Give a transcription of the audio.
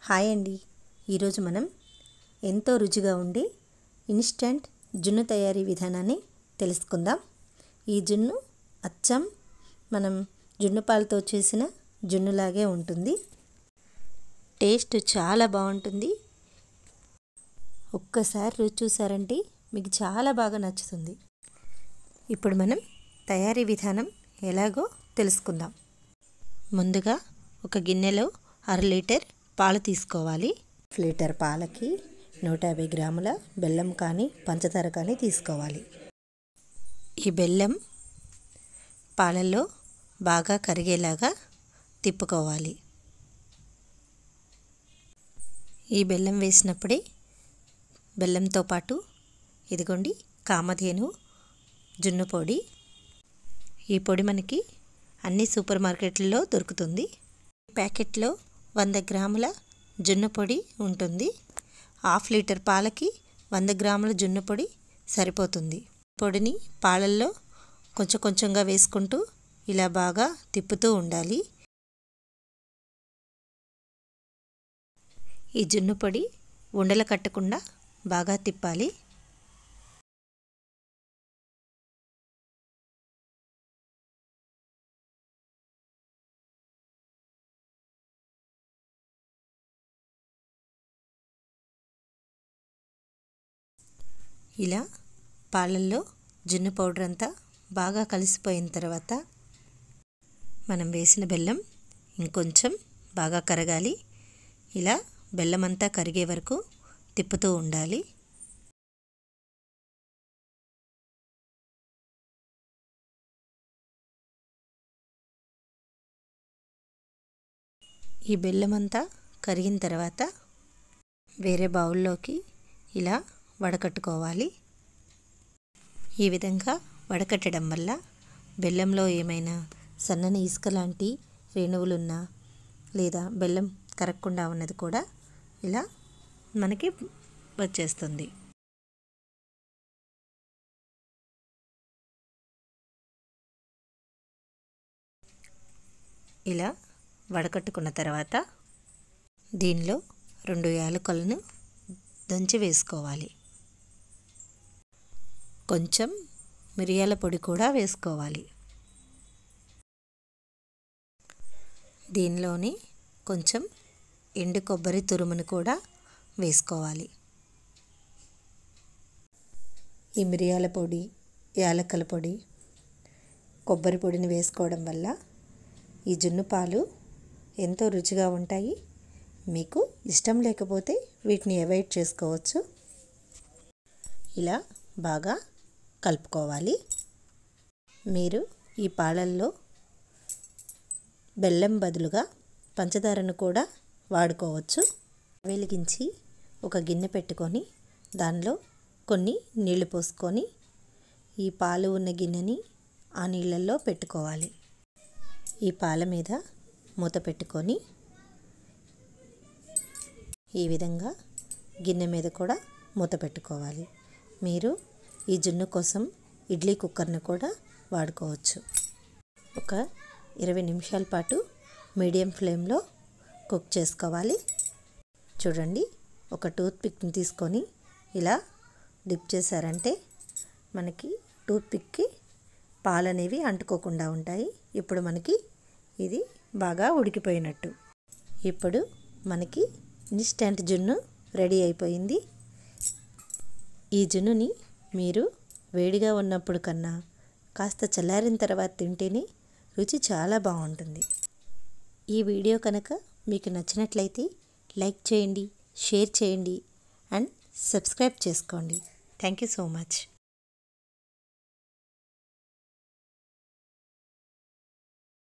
hi అండి ఈరోజు మనం ఎంతో రుచిగా ఉండే ఇన్స్టంట్ జున్ను తయారీ విధానాన్ని తెలుసుకుందాం ఈ జున్ను అచ్చం మనం జున్ను పాలతో చేసిన జున్నులాగే ఉంటుంది టేస్ట్ చాలా బాగుంటుంది ఒక్కసారి రుచి చూసారంటే మీకు చాలా బాగా నచ్చుతుంది ఇప్పుడు మనం తయారీ విధానం ఎలాగో తెలుసుకుందాం ముందుగా ఒక గిన్నెలో అర లీటర్ పాలు తీసుకోవాలి లీటర్ పాలకి నూట యాభై గ్రాముల బెల్లం కానీ పంచదార కానీ తీసుకోవాలి ఈ బెల్లం పాలల్లో బాగా కరిగేలాగా తిప్పుకోవాలి ఈ బెల్లం వేసినప్పుడే బెల్లంతో పాటు ఇదిగోండి కామధేను జున్ను పొడి ఈ పొడి మనకి అన్ని సూపర్ మార్కెట్లలో దొరుకుతుంది ప్యాకెట్లో వంద గ్రాముల జున్ను పొడి ఉంటుంది హాఫ్ లీటర్ పాలకి వంద గ్రాముల జున్ను పొడి సరిపోతుంది పొడిని పాలల్లో కొంచెం కొంచెంగా వేసుకుంటూ ఇలా బాగా తిప్పుతూ ఉండాలి ఈ జున్ను పొడి ఉండలు కట్టకుండా బాగా తిప్పాలి ఇలా పాలల్లో జున్ను పౌడర్ అంతా బాగా కలిసిపోయిన తర్వాత మనం వేసిన బెల్లం ఇంకొంచెం బాగా కరగాలి ఇలా బెల్లం అంతా కరిగే వరకు తిప్పుతూ ఉండాలి ఈ బెల్లం అంతా కరిగిన తర్వాత వేరే బౌల్లోకి ఇలా వడకట్టుకోవాలి ఈ విధంగా వడకట్టడం వల్ల బెల్లంలో ఏమైనా సన్నని ఇసుక లాంటి రేణువులున్నా లేదా బెల్లం కరగకుండా ఉన్నది కూడా ఇలా మనకి వచ్చేస్తుంది ఇలా వడకట్టుకున్న తర్వాత దీనిలో రెండు యాలకులను దంచి వేసుకోవాలి కొంచెం మిరియాల పొడి కూడా వేసుకోవాలి దీనిలోని కొంచెం ఎండు కొబ్బరి తురుమును కూడా వేసుకోవాలి ఈ మిరియాల పొడి యాలక్కల పొడి కొబ్బరి పొడిని వేసుకోవడం వల్ల ఈ జున్ను పాలు ఎంతో రుచిగా ఉంటాయి మీకు ఇష్టం లేకపోతే వీటిని అవాయిడ్ చేసుకోవచ్చు ఇలా బాగా కలుపుకోవాలి మీరు ఈ పాలల్లో బెల్లం బదులుగా పంచదారను కూడా వాడుకోవచ్చు వెలిగించి ఒక గిన్నె పెట్టుకొని దానిలో కొన్ని నీళ్లు పోసుకొని ఈ పాలు ఉన్న గిన్నెని ఆ నీళ్ళల్లో పెట్టుకోవాలి ఈ పాల మీద మూత పెట్టుకొని ఈ విధంగా గిన్నె మీద కూడా మూత పెట్టుకోవాలి మీరు ఈ జున్ను కోసం ఇడ్లీ కుక్కర్ని కూడా వాడుకోవచ్చు ఒక ఇరవై నిమిషాల పాటు మీడియం ఫ్లేమ్లో కుక్ చేసుకోవాలి చూడండి ఒక టూత్ పిక్ని తీసుకొని ఇలా డిప్ చేశారంటే మనకి టూత్ పిక్కి పాలు అనేవి అంటుకోకుండా ఉంటాయి ఇప్పుడు మనకి ఇది బాగా ఉడికిపోయినట్టు ఇప్పుడు మనకి ఇన్స్టెంట్ జున్ను రెడీ అయిపోయింది ఈ జున్నుని మీరు వేడిగా ఉన్నప్పుడు కన్నా కాస్త చల్లారిన తర్వాత తింటేనే రుచి చాలా బాగుంటుంది ఈ వీడియో కనుక మీకు నచ్చినట్లయితే లైక్ చేయండి షేర్ చేయండి అండ్ సబ్స్క్రైబ్ చేసుకోండి థ్యాంక్ యూ సో మచ్